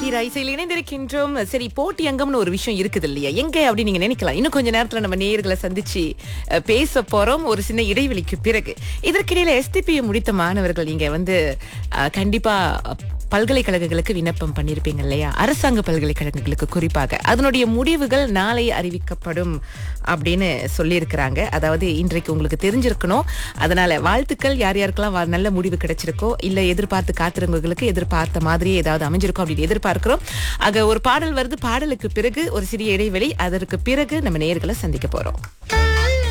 Shakira இசையில் இணைந்திருக்கின்றோம் சரி போட்டி அங்கம்னு ஒரு விஷயம் இருக்குது இல்லையா எங்க அப்படின்னு நீங்க நினைக்கலாம் இன்னும் கொஞ்ச நேரத்துல நம்ம நேயர்களை சந்திச்சு அஹ், பேச போறோம் ஒரு சின்ன இடைவெளிக்கு பிறகு இதற்கிடையில எஸ்டிபியை முடித்த மாணவர்கள் நீங்க வந்து அஹ், கண்டிப்பா அஹ், பல்கலைக்கழகங்களுக்கு விண்ணப்பம் பண்ணியிருப்பீங்க இல்லையா அரசாங்க பல்கலைக்கழகங்களுக்கு குறிப்பாக அதனுடைய முடிவுகள் நாளை அறிவிக்கப்படும் அப்படின்னு சொல்லியிருக்கிறாங்க அதாவது இன்றைக்கு உங்களுக்கு தெரிஞ்சிருக்கணும் அதனால வாழ்த்துக்கள் யார் யாருக்கெல்லாம் வா- நல்ல முடிவு கிடைச்சிருக்கோ இல்ல எதிர்பார்த்து காத்திருந்தவங்களுக்கு எதிர்பார்த்த மாதிரியே ஏதாவது அமைஞ்சிருக்கும் அப்படின்னு எதிர்பார்க்கிறோம் ஆக ஒரு பாடல் வருது பாடலுக்கு பிறகு ஒரு சிறிய இடைவெளி அதற்கு பிறகு நம்ம நேயர்களை சந்திக்க போறோம்